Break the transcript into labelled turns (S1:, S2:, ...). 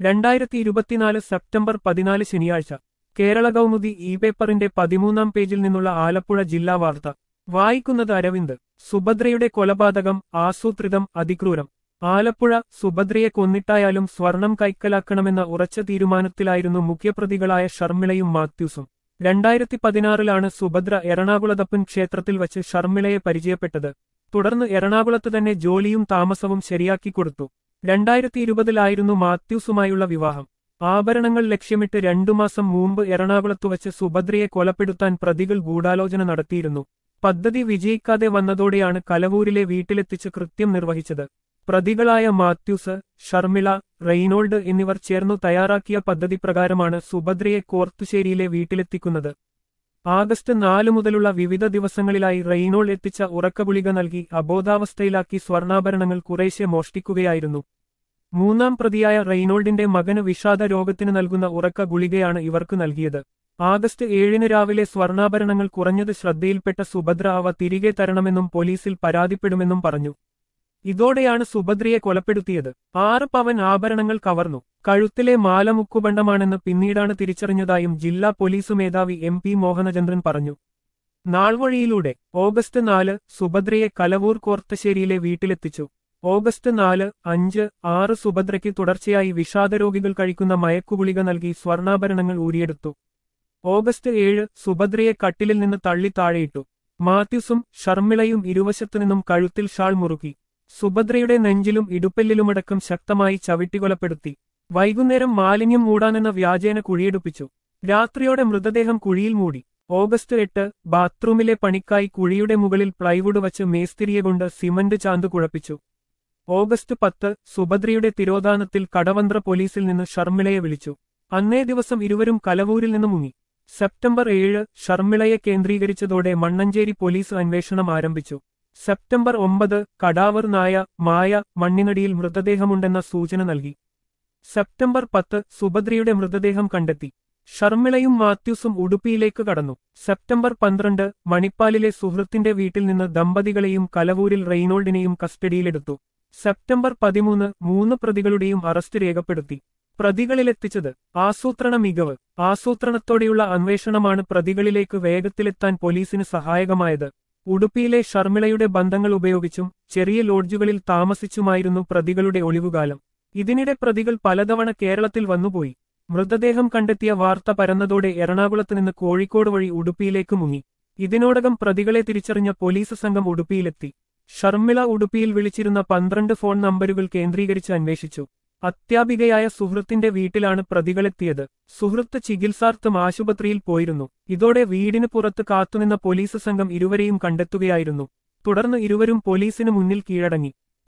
S1: രണ്ടായിരത്തി ഇരുപത്തിനാല് സെപ്റ്റംബർ പതിനാല് ശനിയാഴ്ച കേരള കൗമുദി ഇ പേപ്പറിന്റെ പതിമൂന്നാം പേജിൽ നിന്നുള്ള ആലപ്പുഴ ജില്ലാ വാർത്ത വായിക്കുന്നത് അരവിന്ദ് സുഭദ്രയുടെ കൊലപാതകം ആസൂത്രിതം അതിക്രൂരം ആലപ്പുഴ സുഭദ്രയെ കൊന്നിട്ടായാലും സ്വർണം കൈക്കലാക്കണമെന്ന ഉറച്ച തീരുമാനത്തിലായിരുന്നു മുഖ്യപ്രതികളായ ഷർമിളയും മാത്യൂസും രണ്ടായിരത്തി പതിനാറിലാണ് സുഭദ്ര എറണാകുളത്തപ്പൻ ക്ഷേത്രത്തിൽ വച്ച് ഷർമിളയെ പരിചയപ്പെട്ടത് തുടർന്ന് എറണാകുളത്ത് തന്നെ ജോലിയും താമസവും ശരിയാക്കി കൊടുത്തു രണ്ടായിരത്തി ഇരുപതിലായിരുന്നു മാത്യൂസുമായുള്ള വിവാഹം ആഭരണങ്ങൾ ലക്ഷ്യമിട്ട് രണ്ടു മാസം മുമ്പ് എറണാകുളത്തു വച്ച് സുഭദ്രയെ കൊലപ്പെടുത്താൻ പ്രതികൾ ഗൂഢാലോചന നടത്തിയിരുന്നു പദ്ധതി വിജയിക്കാതെ വന്നതോടെയാണ് കലവൂരിലെ വീട്ടിലെത്തിച്ച് കൃത്യം നിർവഹിച്ചത് പ്രതികളായ മാത്യൂസ് ഷർമിള റെയ്നോൾഡ് എന്നിവർ ചേർന്നു തയ്യാറാക്കിയ പദ്ധതി പ്രകാരമാണ് സുഭദ്രയെ കോർത്തുശ്ശേരിയിലെ വീട്ടിലെത്തിക്കുന്നത് ആഗസ്റ്റ് നാല് മുതലുള്ള വിവിധ ദിവസങ്ങളിലായി റെയ്നോൾ എത്തിച്ച ഉറക്കഗുളിക നൽകി അബോധാവസ്ഥയിലാക്കി സ്വർണ്ണാഭരണങ്ങൾ കുറേശ്ശെ മോഷ്ടിക്കുകയായിരുന്നു മൂന്നാം പ്രതിയായ റെയ്നോൾഡിന്റെ മകന് വിഷാദ രോഗത്തിന് നൽകുന്ന ഉറക്ക ഗുളികയാണ് ഇവർക്ക് നൽകിയത് ആഗസ്റ്റ് ഏഴിന് രാവിലെ സ്വർണ്ണാഭരണങ്ങൾ കുറഞ്ഞത് ശ്രദ്ധയിൽപ്പെട്ട സുഭദ്ര അവ തിരികെ തരണമെന്നും പോലീസിൽ പരാതിപ്പെടുമെന്നും പറഞ്ഞു ഇതോടെയാണ് സുഭദ്രയെ കൊലപ്പെടുത്തിയത് ആറ് പവൻ ആഭരണങ്ങൾ കവർന്നു കഴുത്തിലെ മാല മുക്കുബണ്ഡമാണെന്ന് പിന്നീടാണ് തിരിച്ചറിഞ്ഞതായും ജില്ലാ പോലീസ് മേധാവി എം പി മോഹനചന്ദ്രൻ പറഞ്ഞു നാൾവഴിയിലൂടെ ഓഗസ്റ്റ് നാല് സുഭദ്രയെ കലവൂർ കോർത്തശ്ശേരിയിലെ വീട്ടിലെത്തിച്ചു ഓഗസ്റ്റ് നാല് അഞ്ച് ആറ് സുഭദ്രയ്ക്ക് തുടർച്ചയായി വിഷാദരോഗികൾ കഴിക്കുന്ന മയക്കുഗുളിക നൽകി സ്വർണ്ണാഭരണങ്ങൾ ഊരിയെടുത്തു ഓഗസ്റ്റ് ഏഴ് സുഭദ്രയെ കട്ടിലിൽ നിന്ന് തള്ളി താഴെയിട്ടു മാത്യുസും ഷർമിളയും ഇരുവശത്തുനിന്നും കഴുത്തിൽ ഷാൾ മുറുക്കി സുഭദ്രയുടെ നെഞ്ചിലും ഇടുപ്പെല്ലിലുമടക്കം ശക്തമായി ചവിട്ടികൊലപ്പെടുത്തി വൈകുന്നേരം മാലിന്യം മൂടാനെന്ന വ്യാജേന കുഴിയെടുപ്പിച്ചു രാത്രിയോടെ മൃതദേഹം കുഴിയിൽ മൂടി ഓഗസ്റ്റ് എട്ട് ബാത്റൂമിലെ പണിക്കായി കുഴിയുടെ മുകളിൽ പ്ലൈവുഡ് വച്ച് മേസ്തിരിയെ കൊണ്ട് സിമന്റ് ചാന്ത് കുഴപ്പിച്ചു ഓഗസ്റ്റ് പത്ത് സുഭദ്രയുടെ തിരോധാനത്തിൽ കടവന്ത്ര പോലീസിൽ നിന്ന് ഷർമിളയെ വിളിച്ചു അന്നേ ദിവസം ഇരുവരും കലവൂരിൽ നിന്ന് മുങ്ങി സെപ്റ്റംബർ ഏഴ് ഷർമിളയെ കേന്ദ്രീകരിച്ചതോടെ മണ്ണഞ്ചേരി പോലീസ് അന്വേഷണം ആരംഭിച്ചു സെപ്റ്റംബർ ഒമ്പത് കടാവർ നായ മായ മണ്ണിനടിയിൽ മൃതദേഹമുണ്ടെന്ന സൂചന നൽകി സെപ്റ്റംബർ പത്ത് സുഭദ്രയുടെ മൃതദേഹം കണ്ടെത്തി ഷർമിളയും മാത്യൂസും ഉടുപ്പിയിലേക്ക് കടന്നു സെപ്റ്റംബർ പന്ത്രണ്ട് മണിപ്പാലിലെ സുഹൃത്തിന്റെ വീട്ടിൽ നിന്ന് ദമ്പതികളെയും കലവൂരിൽ റെയ്നോൾഡിനെയും കസ്റ്റഡിയിലെടുത്തു സെപ്റ്റംബർ പതിമൂന്ന് മൂന്ന് പ്രതികളുടെയും അറസ്റ്റ് രേഖപ്പെടുത്തി പ്രതികളിലെത്തിച്ചത് ആസൂത്രണ മികവ് ആസൂത്രണത്തോടെയുള്ള അന്വേഷണമാണ് പ്രതികളിലേക്ക് വേഗത്തിലെത്താൻ പോലീസിന് സഹായകമായത് ഉടുപ്പിയിലെ ഷർമിളയുടെ ബന്ധങ്ങൾ ഉപയോഗിച്ചും ചെറിയ ലോഡ്ജുകളിൽ താമസിച്ചുമായിരുന്നു പ്രതികളുടെ ഒളിവുകാലം ഇതിനിടെ പ്രതികൾ പലതവണ കേരളത്തിൽ വന്നുപോയി മൃതദേഹം കണ്ടെത്തിയ വാർത്ത പരന്നതോടെ എറണാകുളത്ത് നിന്ന് കോഴിക്കോട് വഴി ഉടുപ്പിയിലേക്ക് മുങ്ങി ഇതിനോടകം പ്രതികളെ തിരിച്ചറിഞ്ഞ പോലീസ് സംഘം ഉടുപ്പിയിലെത്തി ഷർമിള ഉടുപ്പിയിൽ വിളിച്ചിരുന്ന പന്ത്രണ്ട് ഫോൺ നമ്പരുകൾ കേന്ദ്രീകരിച്ച് അന്വേഷിച്ചു അത്യാപികയായ സുഹൃത്തിന്റെ വീട്ടിലാണ് പ്രതികളെത്തിയത് സുഹൃത്ത് ചികിത്സാർത്ഥം ആശുപത്രിയിൽ പോയിരുന്നു ഇതോടെ വീടിന് പുറത്ത് കാത്തുനിന്ന പോലീസ് സംഘം ഇരുവരെയും കണ്ടെത്തുകയായിരുന്നു തുടർന്ന് ഇരുവരും പോലീസിന് മുന്നിൽ കീഴടങ്ങി